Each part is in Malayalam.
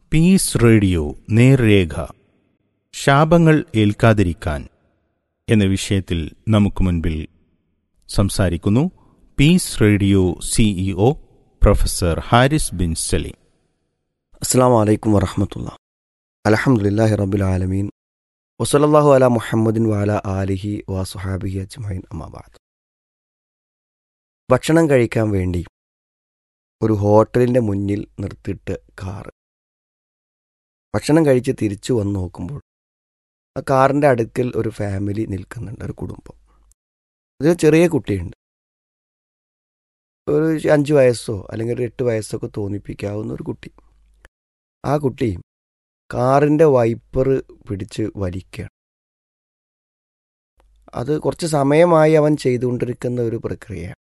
പീസ് റേഡിയോ നേർരേഖ ശാപങ്ങൾ ഏൽക്കാതിരിക്കാൻ എന്ന വിഷയത്തിൽ നമുക്ക് മുൻപിൽ സംസാരിക്കുന്നു peace radio CEO professor Haris bin Saleem അസ്സാം വലൈക്കും വറഹമത്തുള്ള അലഹമുല്ലാഹി റബുൽ ആലമീൻ വസലല്ലാഹു അല മുഹമ്മദിൻ വാല ആലിഹി വാസുഹാബിഹി അജ്മൈൻ അമാബാദ് ഭക്ഷണം കഴിക്കാൻ വേണ്ടി ഒരു ഹോട്ടലിൻ്റെ മുന്നിൽ നിർത്തിയിട്ട് കാറ് ഭക്ഷണം കഴിച്ച് തിരിച്ചു വന്ന് നോക്കുമ്പോൾ ആ കാറിൻ്റെ അടുക്കൽ ഒരു ഫാമിലി നിൽക്കുന്നുണ്ട് ഒരു കുടുംബം അതിൽ ചെറിയ കുട്ടിയുണ്ട് ഒരു അഞ്ച് വയസ്സോ അല്ലെങ്കിൽ ഒരു എട്ട് വയസ്സൊക്കെ തോന്നിപ്പിക്കാവുന്ന ഒരു കുട്ടി ആ കുട്ടി കാറിൻ്റെ വൈപ്പർ പിടിച്ച് വലിക്കുകയാണ് അത് കുറച്ച് സമയമായി അവൻ ചെയ്തുകൊണ്ടിരിക്കുന്ന ഒരു പ്രക്രിയയാണ്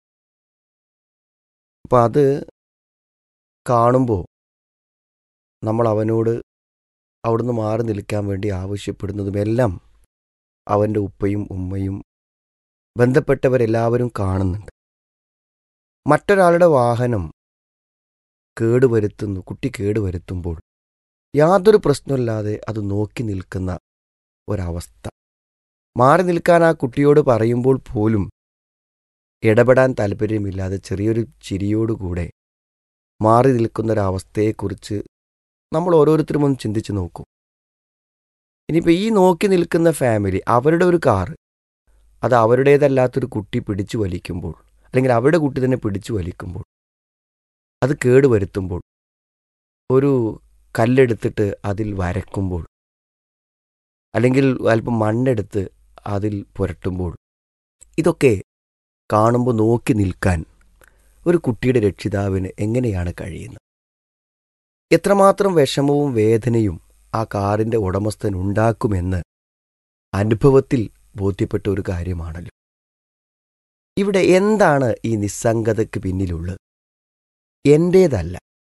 അപ്പം അത് കാണുമ്പോൾ നമ്മൾ അവനോട് അവിടുന്ന് മാറി നിൽക്കാൻ വേണ്ടി ആവശ്യപ്പെടുന്നതുമെല്ലാം അവൻ്റെ ഉപ്പയും ഉമ്മയും ബന്ധപ്പെട്ടവരെല്ലാവരും കാണുന്നുണ്ട് മറ്റൊരാളുടെ വാഹനം കേടുവരുത്തുന്നു കുട്ടി കേടുവരുത്തുമ്പോൾ യാതൊരു പ്രശ്നമില്ലാതെ അത് നോക്കി നിൽക്കുന്ന ഒരവസ്ഥ മാറി നിൽക്കാൻ ആ കുട്ടിയോട് പറയുമ്പോൾ പോലും ഇടപെടാൻ താല്പര്യമില്ലാതെ ചെറിയൊരു ചിരിയോടുകൂടെ മാറി നിൽക്കുന്നൊരവസ്ഥയെക്കുറിച്ച് നമ്മൾ ഓരോരുത്തരും ഒന്ന് ചിന്തിച്ച് നോക്കും ഇനിയിപ്പോൾ ഈ നോക്കി നിൽക്കുന്ന ഫാമിലി അവരുടെ ഒരു കാറ് അത് അവരുടേതല്ലാത്തൊരു കുട്ടി പിടിച്ചു വലിക്കുമ്പോൾ അല്ലെങ്കിൽ അവരുടെ കുട്ടി തന്നെ പിടിച്ചു വലിക്കുമ്പോൾ അത് കേടുവരുത്തുമ്പോൾ ഒരു കല്ലെടുത്തിട്ട് അതിൽ വരക്കുമ്പോൾ അല്ലെങ്കിൽ അല്പം മണ്ണെടുത്ത് അതിൽ പുരട്ടുമ്പോൾ ഇതൊക്കെ കാണുമ്പോൾ നോക്കി നിൽക്കാൻ ഒരു കുട്ടിയുടെ രക്ഷിതാവിന് എങ്ങനെയാണ് കഴിയുന്നത് എത്രമാത്രം വിഷമവും വേദനയും ആ കാറിൻ്റെ ഉടമസ്ഥൻ ഉണ്ടാക്കുമെന്ന് അനുഭവത്തിൽ ബോധ്യപ്പെട്ട ഒരു കാര്യമാണല്ലോ ഇവിടെ എന്താണ് ഈ നിസ്സംഗതയ്ക്ക് പിന്നിലുള്ളത് എൻ്റേതല്ല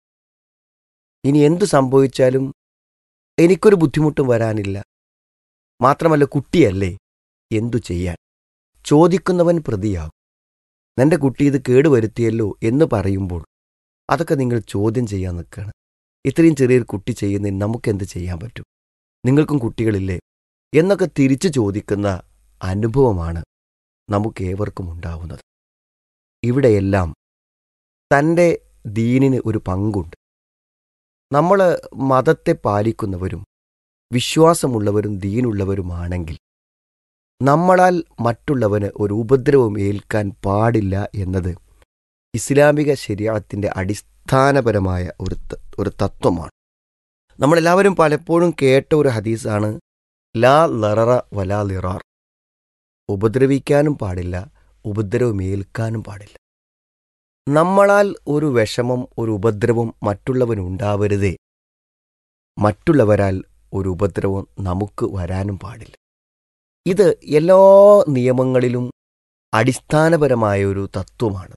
ഇനി എന്തു സംഭവിച്ചാലും എനിക്കൊരു ബുദ്ധിമുട്ടും വരാനില്ല മാത്രമല്ല കുട്ടിയല്ലേ എന്തു ചെയ്യാൻ ചോദിക്കുന്നവൻ പ്രതിയാകും നിന്റെ കുട്ടി ഇത് കേടുവരുത്തിയല്ലോ എന്ന് പറയുമ്പോൾ അതൊക്കെ നിങ്ങൾ ചോദ്യം ചെയ്യാൻ നിൽക്കുകയാണ് ഇത്രയും ചെറിയൊരു കുട്ടി ചെയ്യുന്നതിന് നമുക്കെന്ത് ചെയ്യാൻ പറ്റും നിങ്ങൾക്കും കുട്ടികളില്ലേ എന്നൊക്കെ തിരിച്ചു ചോദിക്കുന്ന അനുഭവമാണ് നമുക്കേവർക്കും ഉണ്ടാവുന്നത് ഇവിടെയെല്ലാം തൻ്റെ ദീനിന് ഒരു പങ്കുണ്ട് നമ്മൾ മതത്തെ പാലിക്കുന്നവരും വിശ്വാസമുള്ളവരും ദീനുള്ളവരുമാണെങ്കിൽ നമ്മളാൽ മറ്റുള്ളവന് ഒരു ഉപദ്രവം ഏൽക്കാൻ പാടില്ല എന്നത് ഇസ്ലാമിക ശരീരത്തിൻ്റെ അടിസ്ഥാനപരമായ ഒരു ഒരു തത്വമാണ് നമ്മളെല്ലാവരും പലപ്പോഴും കേട്ട ഒരു ഹദീസാണ് ലാ ലററ വലാ ലിറാർ ഉപദ്രവിക്കാനും പാടില്ല ഉപദ്രവമേൽക്കാനും പാടില്ല നമ്മളാൽ ഒരു വിഷമം ഒരു ഉപദ്രവം മറ്റുള്ളവനുണ്ടാവരുതേ മറ്റുള്ളവരാൽ ഒരു ഉപദ്രവം നമുക്ക് വരാനും പാടില്ല ഇത് എല്ലാ നിയമങ്ങളിലും അടിസ്ഥാനപരമായ ഒരു തത്വമാണ്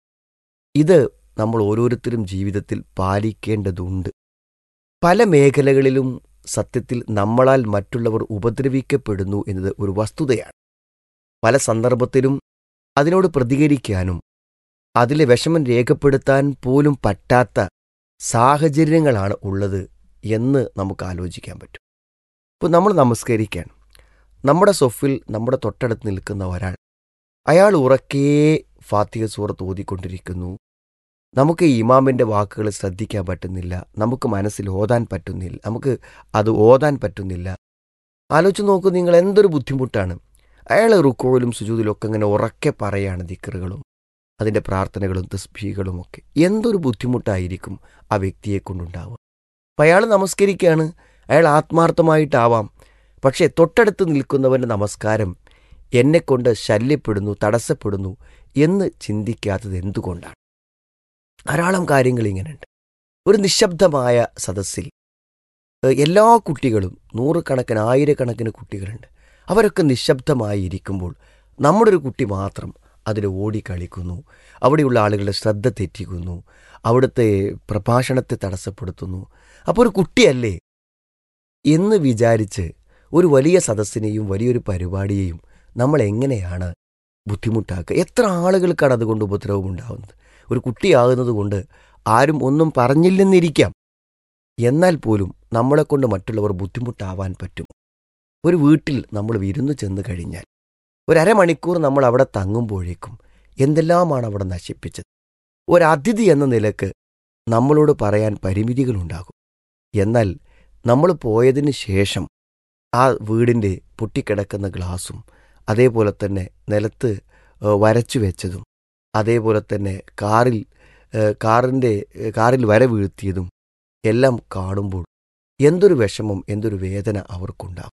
ഇത് നമ്മൾ ഓരോരുത്തരും ജീവിതത്തിൽ പാലിക്കേണ്ടതുണ്ട് പല മേഖലകളിലും സത്യത്തിൽ നമ്മളാൽ മറ്റുള്ളവർ ഉപദ്രവിക്കപ്പെടുന്നു എന്നത് ഒരു വസ്തുതയാണ് പല സന്ദർഭത്തിലും അതിനോട് പ്രതികരിക്കാനും അതിലെ വിഷമം രേഖപ്പെടുത്താൻ പോലും പറ്റാത്ത സാഹചര്യങ്ങളാണ് ഉള്ളത് എന്ന് നമുക്ക് ആലോചിക്കാൻ പറ്റും ഇപ്പോൾ നമ്മൾ നമസ്കരിക്കാൻ നമ്മുടെ സൊഫിൽ നമ്മുടെ തൊട്ടടുത്ത് നിൽക്കുന്ന ഒരാൾ അയാൾ ഉറക്കേ ഫാത്തിഹ സൂറത്ത് ഓതിക്കൊണ്ടിരിക്കുന്നു നമുക്ക് ഇമാമിൻ്റെ വാക്കുകൾ ശ്രദ്ധിക്കാൻ പറ്റുന്നില്ല നമുക്ക് മനസ്സിൽ ഓതാൻ പറ്റുന്നില്ല നമുക്ക് അത് ഓതാൻ പറ്റുന്നില്ല ആലോചിച്ച് നോക്കൂ നിങ്ങൾ എന്തൊരു ബുദ്ധിമുട്ടാണ് അയാൾ റുക്കോയിലും സുജൂതിലും ഒക്കെ ഇങ്ങനെ ഉറക്കെ പറയാണ് ദിക്കറുകളും അതിൻ്റെ പ്രാർത്ഥനകളും തസ്ബീകളും ഒക്കെ എന്തൊരു ബുദ്ധിമുട്ടായിരിക്കും ആ വ്യക്തിയെ കൊണ്ടുണ്ടാവുക അപ്പം അയാൾ നമസ്കരിക്കുകയാണ് അയാൾ ആത്മാർത്ഥമായിട്ടാവാം പക്ഷേ തൊട്ടടുത്ത് നിൽക്കുന്നവൻ്റെ നമസ്കാരം എന്നെക്കൊണ്ട് ശല്യപ്പെടുന്നു തടസ്സപ്പെടുന്നു എന്ന് ചിന്തിക്കാത്തത് എന്തുകൊണ്ടാണ് ധാരാളം കാര്യങ്ങൾ ഇങ്ങനെയുണ്ട് ഒരു നിശബ്ദമായ സദസ്സിൽ എല്ലാ കുട്ടികളും നൂറുകണക്കിന് ആയിരക്കണക്കിന് കുട്ടികളുണ്ട് അവരൊക്കെ നിശബ്ദമായി ഇരിക്കുമ്പോൾ നമ്മുടെ ഒരു കുട്ടി മാത്രം അതിൽ ഓടിക്കളിക്കുന്നു അവിടെയുള്ള ആളുകളുടെ ശ്രദ്ധ തെറ്റിക്കുന്നു അവിടുത്തെ പ്രഭാഷണത്തെ തടസ്സപ്പെടുത്തുന്നു അപ്പോൾ ഒരു കുട്ടിയല്ലേ എന്ന് വിചാരിച്ച് ഒരു വലിയ സദസ്സിനെയും വലിയൊരു പരിപാടിയെയും നമ്മൾ എങ്ങനെയാണ് ബുദ്ധിമുട്ടാക്കുക എത്ര ആളുകൾക്കാണ് അതുകൊണ്ട് ഉപദ്രവം ഉണ്ടാകുന്നത് ഒരു കുട്ടിയാകുന്നത് കൊണ്ട് ആരും ഒന്നും പറഞ്ഞില്ലെന്നിരിക്കാം എന്നാൽ പോലും നമ്മളെക്കൊണ്ട് മറ്റുള്ളവർ ബുദ്ധിമുട്ടാവാൻ പറ്റും ഒരു വീട്ടിൽ നമ്മൾ വിരുന്നു ചെന്ന് കഴിഞ്ഞാൽ ഒരു അരമണിക്കൂർ നമ്മൾ അവിടെ തങ്ങുമ്പോഴേക്കും എന്തെല്ലാമാണ് അവിടെ നശിപ്പിച്ചത് ഒരു അതിഥി എന്ന നിലക്ക് നമ്മളോട് പറയാൻ പരിമിതികളുണ്ടാകും എന്നാൽ നമ്മൾ പോയതിന് ശേഷം ആ വീടിൻ്റെ പൊട്ടിക്കിടക്കുന്ന ഗ്ലാസും അതേപോലെ തന്നെ നിലത്ത് ഏഹ്, വരച്ചു വെച്ചതും അതേപോലെ തന്നെ കാറിൽ ഏഹ്, കാറിൻ്റെ ഏഹ്, കാറിൽ വര വീഴ്ത്തിയതും എല്ലാം കാണുമ്പോൾ എന്തൊരു വിഷമം എന്തൊരു വേദന അവർക്കുണ്ടാകും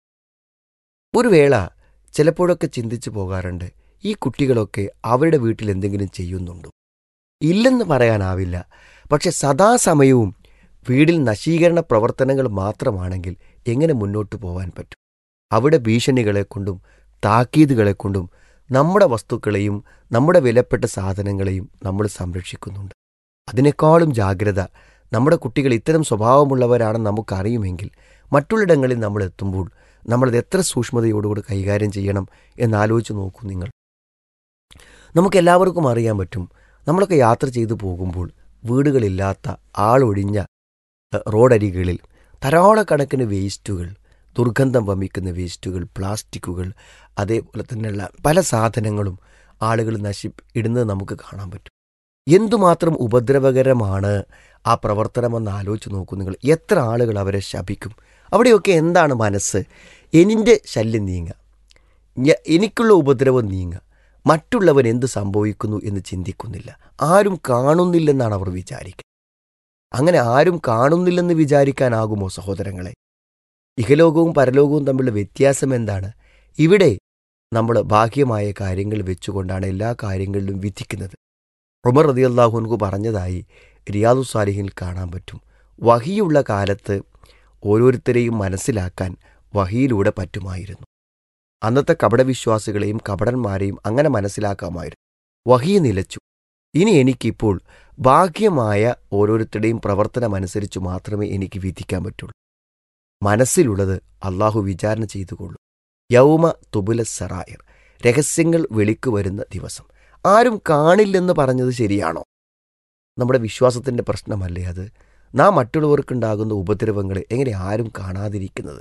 ഒരു വേള ചിലപ്പോഴൊക്കെ ചിന്തിച്ചു പോകാറുണ്ട് ഈ കുട്ടികളൊക്കെ അവരുടെ വീട്ടിൽ എന്തെങ്കിലും ചെയ്യുന്നുണ്ടോ ഇല്ലെന്ന് പറയാനാവില്ല പക്ഷെ സദാസമയവും വീടിൽ നശീകരണ പ്രവർത്തനങ്ങൾ മാത്രമാണെങ്കിൽ എങ്ങനെ മുന്നോട്ട് പോകാൻ പറ്റും അവിടെ ഭീഷണികളെ കൊണ്ടും താക്കീതുകളെ കൊണ്ടും നമ്മുടെ വസ്തുക്കളെയും നമ്മുടെ വിലപ്പെട്ട സാധനങ്ങളെയും നമ്മൾ സംരക്ഷിക്കുന്നുണ്ട് അതിനേക്കാളും ജാഗ്രത നമ്മുടെ കുട്ടികൾ ഇത്തരം സ്വഭാവമുള്ളവരാണെന്ന് നമുക്കറിയുമെങ്കിൽ മറ്റുള്ളിടങ്ങളിൽ നമ്മൾ എത്തുമ്പോൾ നമ്മളത് എത്ര സൂക്ഷ്മതയോടുകൂടി കൈകാര്യം ചെയ്യണം എന്നാലോചിച്ച് നോക്കൂ നിങ്ങൾ നമുക്കെല്ലാവർക്കും അറിയാൻ പറ്റും നമ്മളൊക്കെ യാത്ര ചെയ്തു പോകുമ്പോൾ വീടുകളില്ലാത്ത ആളൊഴിഞ്ഞ എഹ്, റോഡരികളിൽ ധാരാളക്കണക്കിന് വേസ്റ്റുകൾ ദുർഗന്ധം വമിക്കുന്ന വേസ്റ്റുകൾ പ്ലാസ്റ്റിക്കുകൾ അതേപോലെ തന്നെയുള്ള പല സാധനങ്ങളും ആളുകൾ നശി ഇടുന്നത് നമുക്ക് കാണാൻ പറ്റും എന്തുമാത്രം ഉപദ്രവകരമാണ് ആ പ്രവർത്തനമെന്ന് ആലോചിച്ച് നോക്കൂ നിങ്ങൾ എത്ര ആളുകൾ അവരെ ശപിക്കും അവിടെയൊക്കെ എന്താണ് മനസ്സ് എനിൻ്റെ ശല്യം നീങ്ങുക ഞ- എനിക്കുള്ള ഉപദ്രവം നീങ്ങുക മറ്റുള്ളവൻ എന്ത് സംഭവിക്കുന്നു എന്ന് ചിന്തിക്കുന്നില്ല ആരും കാണുന്നില്ലെന്നാണ് അവർ വിചാരിക്കുക അങ്ങനെ ആരും കാണുന്നില്ലെന്ന് വിചാരിക്കാനാകുമോ സഹോദരങ്ങളെ ഇഹലോകവും പരലോകവും തമ്മിലുള്ള വ്യത്യാസം എന്താണ് ഇവിടെ നമ്മൾ ബാഹ്യമായ കാര്യങ്ങൾ വെച്ചുകൊണ്ടാണ് എല്ലാ കാര്യങ്ങളിലും വിധിക്കുന്നത് ഉമർ റതിയല്ലാഹുൻകു പറഞ്ഞതായി റിയാദു സാലിഹിൽ കാണാൻ പറ്റും വഹിയുള്ള കാലത്ത് ഓരോരുത്തരെയും മനസ്സിലാക്കാൻ വഹിയിലൂടെ പറ്റുമായിരുന്നു അന്നത്തെ കപടവിശ്വാസികളെയും കപടന്മാരെയും അങ്ങനെ മനസ്സിലാക്കാമായിരുന്നു വഹി നിലച്ചു ഇനി എനിക്കിപ്പോൾ ഭാഗ്യമായ ഓരോരുത്തരുടെയും പ്രവർത്തനമനുസരിച്ച് മാത്രമേ എനിക്ക് വിധിക്കാൻ പറ്റുള്ളൂ മനസ്സിലുള്ളത് അള്ളാഹു വിചാരണ ചെയ്തുകൊള്ളു യൗമ തുബുല സറായർ രഹസ്യങ്ങൾ വെളിക്കു വരുന്ന ദിവസം ആരും കാണില്ലെന്ന് പറഞ്ഞത് ശരിയാണോ നമ്മുടെ വിശ്വാസത്തിൻ്റെ പ്രശ്നമല്ലേ അത് നാം മറ്റുള്ളവർക്കുണ്ടാകുന്ന ഉപദ്രവങ്ങൾ എങ്ങനെ ആരും കാണാതിരിക്കുന്നത്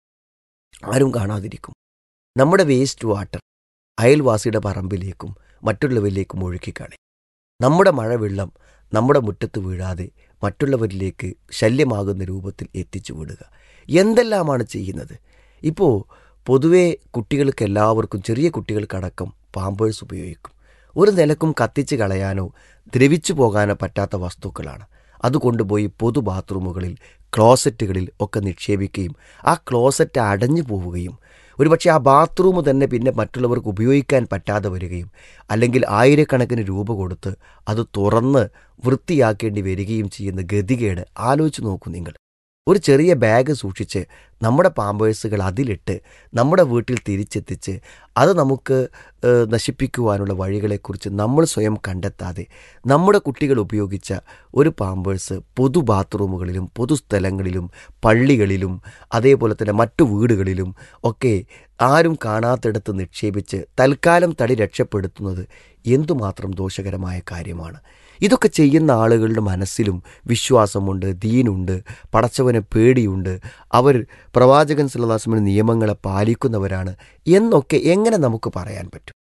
ആരും കാണാതിരിക്കും നമ്മുടെ വേസ്റ്റ് വാട്ടർ അയൽവാസിയുടെ പറമ്പിലേക്കും മറ്റുള്ളവരിലേക്കും ഒഴുക്കിക്കളി നമ്മുടെ മഴവെള്ളം നമ്മുടെ മുറ്റത്ത് വീഴാതെ മറ്റുള്ളവരിലേക്ക് ശല്യമാകുന്ന രൂപത്തിൽ എത്തിച്ചു വിടുക എന്തെല്ലാമാണ് ചെയ്യുന്നത് ഇപ്പോൾ പൊതുവേ കുട്ടികൾക്ക് എല്ലാവർക്കും ചെറിയ കുട്ടികൾക്കടക്കം പാമ്പേഴ്സ് ഉപയോഗിക്കും ഒരു നിലക്കും കത്തിച്ച് കളയാനോ ദ്രവിച്ചു പോകാനോ പറ്റാത്ത വസ്തുക്കളാണ് അത് കൊണ്ടുപോയി പൊതു ബാത്റൂമുകളിൽ ക്ലോസറ്റുകളിൽ ഒക്കെ നിക്ഷേപിക്കുകയും ആ ക്ലോസറ്റ് അടഞ്ഞു പോവുകയും ഒരുപക്ഷെ ആ ബാത്റൂം തന്നെ പിന്നെ മറ്റുള്ളവർക്ക് ഉപയോഗിക്കാൻ പറ്റാതെ വരികയും അല്ലെങ്കിൽ ആയിരക്കണക്കിന് രൂപ കൊടുത്ത് അത് തുറന്ന് വൃത്തിയാക്കേണ്ടി വരികയും ചെയ്യുന്ന ഗതികേട് ആലോചിച്ച് നോക്കൂ നിങ്ങൾ ഒരു ചെറിയ ബാഗ് സൂക്ഷിച്ച് നമ്മുടെ പാമ്പേഴ്സുകൾ അതിലിട്ട് നമ്മുടെ വീട്ടിൽ തിരിച്ചെത്തിച്ച് അത് നമുക്ക് ഏഹ്, നശിപ്പിക്കുവാനുള്ള വഴികളെക്കുറിച്ച് നമ്മൾ സ്വയം കണ്ടെത്താതെ നമ്മുടെ കുട്ടികൾ ഉപയോഗിച്ച ഒരു പാമ്പേഴ്സ് പൊതു ബാത്റൂമുകളിലും പൊതുസ്ഥലങ്ങളിലും പള്ളികളിലും അതേപോലെ തന്നെ മറ്റു വീടുകളിലും ഒക്കെ ആരും കാണാത്തിടത്ത് നിക്ഷേപിച്ച് തൽക്കാലം തടി രക്ഷപ്പെടുത്തുന്നത് എന്തുമാത്രം ദോഷകരമായ കാര്യമാണ് ഇതൊക്കെ ചെയ്യുന്ന ആളുകളുടെ മനസ്സിലും വിശ്വാസമുണ്ട് ദീനുണ്ട് പടച്ചവനെ പേടിയുണ്ട് അവർ പ്രവാചകൻ സല്ലാസ്മിന് നിയമങ്ങളെ പാലിക്കുന്നവരാണ് എന്നൊക്കെ എങ്ങനെ നമുക്ക് പറയാൻ പറ്റും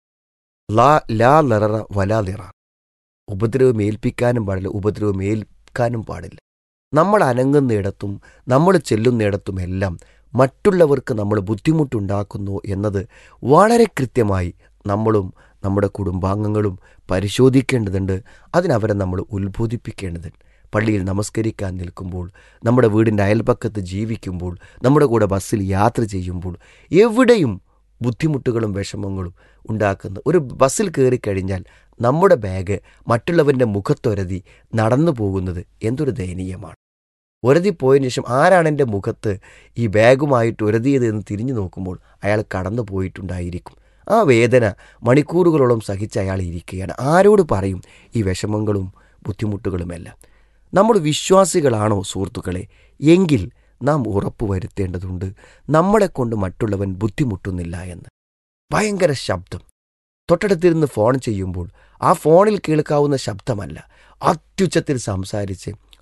ലാ ലാ ലററ വലാ ലിറ ഉപദ്രവം ഏൽപ്പിക്കാനും പാടില്ല ഉപദ്രവം ഏൽക്കാനും പാടില്ല നമ്മൾ അനങ്ങുന്നിടത്തും നമ്മൾ ചെല്ലുന്നിടത്തുമെല്ലാം മറ്റുള്ളവർക്ക് നമ്മൾ ബുദ്ധിമുട്ടുണ്ടാക്കുന്നു എന്നത് വളരെ കൃത്യമായി നമ്മളും നമ്മുടെ കുടുംബാംഗങ്ങളും പരിശോധിക്കേണ്ടതുണ്ട് അതിനവരെ നമ്മൾ ഉത്ബോധിപ്പിക്കേണ്ടതുണ്ട് പള്ളിയിൽ നമസ്കരിക്കാൻ നിൽക്കുമ്പോൾ നമ്മുടെ വീടിൻ്റെ അയൽപക്കത്ത് ജീവിക്കുമ്പോൾ നമ്മുടെ കൂടെ ബസ്സിൽ യാത്ര ചെയ്യുമ്പോൾ എവിടെയും ബുദ്ധിമുട്ടുകളും വിഷമങ്ങളും ഉണ്ടാക്കുന്ന ഒരു ബസ്സിൽ കയറിക്കഴിഞ്ഞാൽ നമ്മുടെ ബാഗ് മറ്റുള്ളവൻ്റെ മുഖത്തൊരതി നടന്നു പോകുന്നത് എന്തൊരു ദയനീയമാണ് ഒരതി പോയതിനു ശേഷം ആരാണ് എൻ്റെ മുഖത്ത് ഈ ബാഗുമായിട്ട് ഒരതിയത് എന്ന് തിരിഞ്ഞു നോക്കുമ്പോൾ അയാൾ കടന്നു പോയിട്ടുണ്ടായിരിക്കും ആ വേദന മണിക്കൂറുകളോളം സഹിച്ച് അയാൾ ഇരിക്കുകയാണ് ആരോട് പറയും ഈ വിഷമങ്ങളും ബുദ്ധിമുട്ടുകളുമെല്ലാം നമ്മൾ വിശ്വാസികളാണോ സുഹൃത്തുക്കളെ എങ്കിൽ നാം ഉറപ്പുവരുത്തേണ്ടതുണ്ട് നമ്മളെക്കൊണ്ട് മറ്റുള്ളവൻ ബുദ്ധിമുട്ടുന്നില്ല എന്ന് ഭയങ്കര ശബ്ദം തൊട്ടടുത്തിരുന്ന് ഫോൺ ചെയ്യുമ്പോൾ ആ ഫോണിൽ കേൾക്കാവുന്ന ശബ്ദമല്ല അത്യുച്ചത്തിൽ സംസാരിച്ച്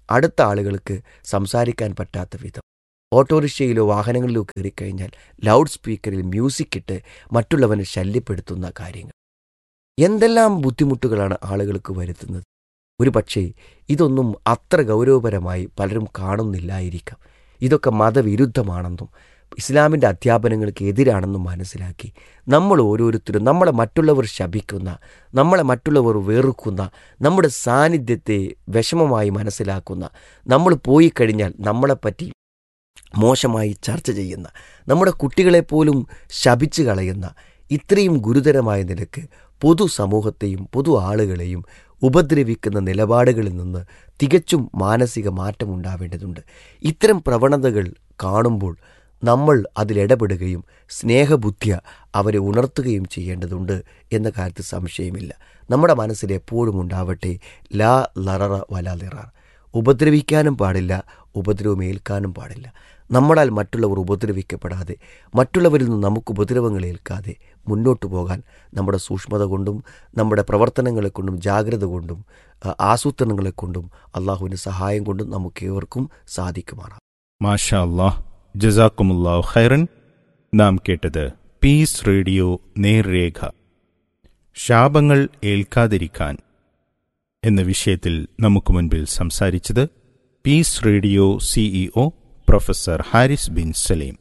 അടുത്ത ആളുകൾക്ക് സംസാരിക്കാൻ പറ്റാത്ത വിധം ഓട്ടോറിക്ഷയിലോ വാഹനങ്ങളിലോ കയറിക്കഴിഞ്ഞാൽ ലൗഡ് സ്പീക്കറിൽ മ്യൂസിക് ഇട്ട് മറ്റുള്ളവനെ ശല്യപ്പെടുത്തുന്ന കാര്യങ്ങൾ എന്തെല്ലാം ബുദ്ധിമുട്ടുകളാണ് ആളുകൾക്ക് വരുത്തുന്നത് ഒരു പക്ഷേ ഇതൊന്നും അത്ര ഗൗരവപരമായി പലരും കാണുന്നില്ലായിരിക്കാം ഇതൊക്കെ മതവിരുദ്ധമാണെന്നും ഇസ്ലാമിൻ്റെ അധ്യാപനങ്ങൾക്ക് എതിരാണെന്നും മനസ്സിലാക്കി നമ്മൾ ഓരോരുത്തരും നമ്മളെ മറ്റുള്ളവർ ശപിക്കുന്ന നമ്മളെ മറ്റുള്ളവർ വെറുക്കുന്ന നമ്മുടെ സാന്നിധ്യത്തെ വിഷമമായി മനസ്സിലാക്കുന്ന നമ്മൾ പോയി കഴിഞ്ഞാൽ നമ്മളെപ്പറ്റി മോശമായി ചർച്ച ചെയ്യുന്ന നമ്മുടെ കുട്ടികളെപ്പോലും ശപിച്ചു കളയുന്ന ഇത്രയും ഗുരുതരമായ നിലക്ക് പൊതു സമൂഹത്തെയും പൊതു ആളുകളെയും ഉപദ്രവിക്കുന്ന നിലപാടുകളിൽ നിന്ന് തികച്ചും മാനസിക മാറ്റം ഉണ്ടാവേണ്ടതുണ്ട് ഇത്തരം പ്രവണതകൾ കാണുമ്പോൾ നമ്മൾ അതിലിടപെടുകയും സ്നേഹബുദ്ധിയ അവരെ ഉണർത്തുകയും ചെയ്യേണ്ടതുണ്ട് എന്ന കാര്യത്തിൽ സംശയമില്ല നമ്മുടെ മനസ്സിൽ എപ്പോഴും ഉണ്ടാവട്ടെ ലാ ലററ വല ലിറാർ ഉപദ്രവിക്കാനും പാടില്ല ഉപദ്രവമേൽക്കാനും പാടില്ല നമ്മളാൽ മറ്റുള്ളവർ ഉപദ്രവിക്കപ്പെടാതെ മറ്റുള്ളവരിൽ നിന്ന് നമുക്ക് ഉപദ്രവങ്ങൾ ഏൽക്കാതെ മുന്നോട്ടു പോകാൻ നമ്മുടെ സൂക്ഷ്മത കൊണ്ടും നമ്മുടെ പ്രവർത്തനങ്ങളെ കൊണ്ടും ജാഗ്രത കൊണ്ടും ആസൂത്രണങ്ങളെ കൊണ്ടും അള്ളാഹുവിൻ്റെ സഹായം കൊണ്ടും നമുക്ക് ഏവർക്കും സാധിക്കുമാറാം മാഷാ അല്ലാഹ് ജസാക്കുമുല്ലാഹു ഖൈറൻ നാം കേട്ടത് പീസ് റേഡിയോ നേർരേഖ ശാപങ്ങൾ ഏൽക്കാതിരിക്കാൻ എന്ന വിഷയത്തിൽ നമുക്ക് മുൻപിൽ സംസാരിച്ചത് peace radio CEO professor Haris bin Saleem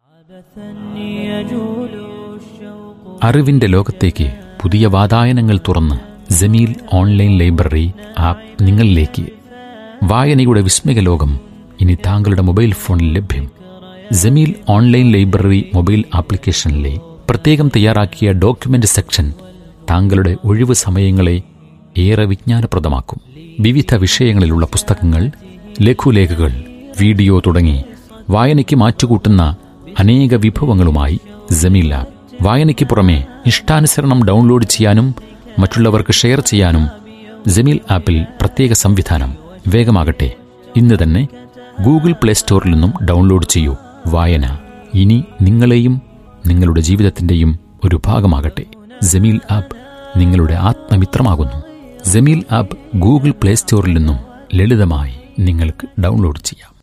അറിവിന്റെ ലോകത്തേക്ക് പുതിയ വാതായനങ്ങൾ തുറന്ന് ജമീൽ ഓൺലൈൻ ലൈബ്രറി ആപ്പ് നിങ്ങളിലേക്ക് വായനയുടെ വിസ്മയ ലോകം ഇനി താങ്കളുടെ മൊബൈൽ ഫോണിൽ ലഭ്യം ജമീൽ ഓൺലൈൻ ലൈബ്രറി മൊബൈൽ ആപ്ലിക്കേഷനിലെ പ്രത്യേകം തയ്യാറാക്കിയ ഡോക്യുമെന്റ് സെക്ഷൻ താങ്കളുടെ ഒഴിവ് സമയങ്ങളെ ഏറെ വിജ്ഞാനപ്രദമാക്കും വിവിധ വിഷയങ്ങളിലുള്ള പുസ്തകങ്ങൾ ലഘുലേഖകൾ വീഡിയോ തുടങ്ങി വായനയ്ക്ക് മാറ്റുകൂട്ടുന്ന അനേക വിഭവങ്ങളുമായി ജമീൽ ആപ്പ് വായനയ്ക്ക് പുറമെ ഇഷ്ടാനുസരണം ഡൗൺലോഡ് ചെയ്യാനും മറ്റുള്ളവർക്ക് ഷെയർ ചെയ്യാനും ജമീൽ ആപ്പിൽ പ്രത്യേക സംവിധാനം വേഗമാകട്ടെ ഇന്ന് തന്നെ ഗൂഗിൾ പ്ലേ സ്റ്റോറിൽ നിന്നും ഡൗൺലോഡ് ചെയ്യൂ വായന ഇനി നിങ്ങളെയും നിങ്ങളുടെ ജീവിതത്തിന്റെയും ഒരു ഭാഗമാകട്ടെ ജമീൽ ആപ്പ് നിങ്ങളുടെ ആത്മമിത്രമാകുന്നു ജമീൽ ആപ്പ് ഗൂഗിൾ പ്ലേ സ്റ്റോറിൽ നിന്നും ലളിതമായി നിങ്ങൾക്ക് ഡൗൺലോഡ് ചെയ്യാം